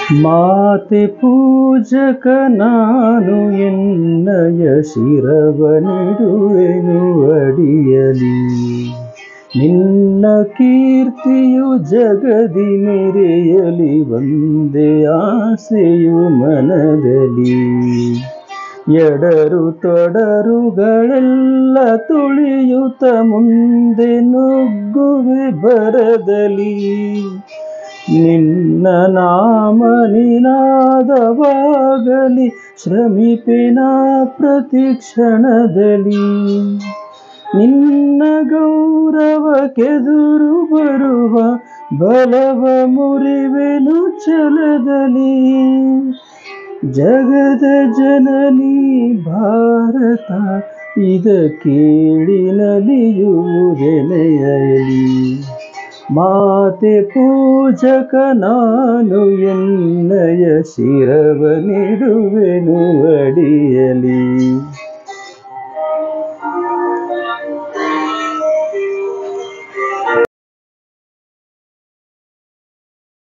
ಮಾತೆ ಪೂಜಕ ನಾನು ಎನ್ನಯ ಶಿರವನಿಡುವೆನು ಅಡಿಯಲಿ ನಿನ್ನ ಕೀರ್ತಿಯು ಜಗದಿ ಮೆರೆಯಲಿ ಒಂದೇ ಆಸೆಯು ಮನದಲ್ಲಿ ಎಡರು ತೊಡರುಗಳೆಲ್ಲ ತುಳಿಯುತ್ತ ಮುಂದೆ ನುಗ್ಗುವೆ ಬರದಲ್ಲಿ ನಿನ್ನ ನಾಮ ನಿನಾದವಾಗಲಿ ಶ್ರಮಿಪೆನ ಪ್ರತಿ ಕ್ಷಣದಲ್ಲಿ ನಿನ್ನ ಗೌರವ ಕೆದುರು ಬರುವ ಬಲವ ಮುರಿವೆನು ಛಲದಲ್ಲಿ ಜಗದ ಜನನಿ ಭಾರತ ಇದ ಕೇಳಿ ನಲಿಯುವುದೆನೆಯಲಿ ಮಾತೆ ಪೂಜಕ ನಾನು ಎನ್ನಯ ಶಿರವ ನಿಡುವೆನು ಅಡಿಯಲಿ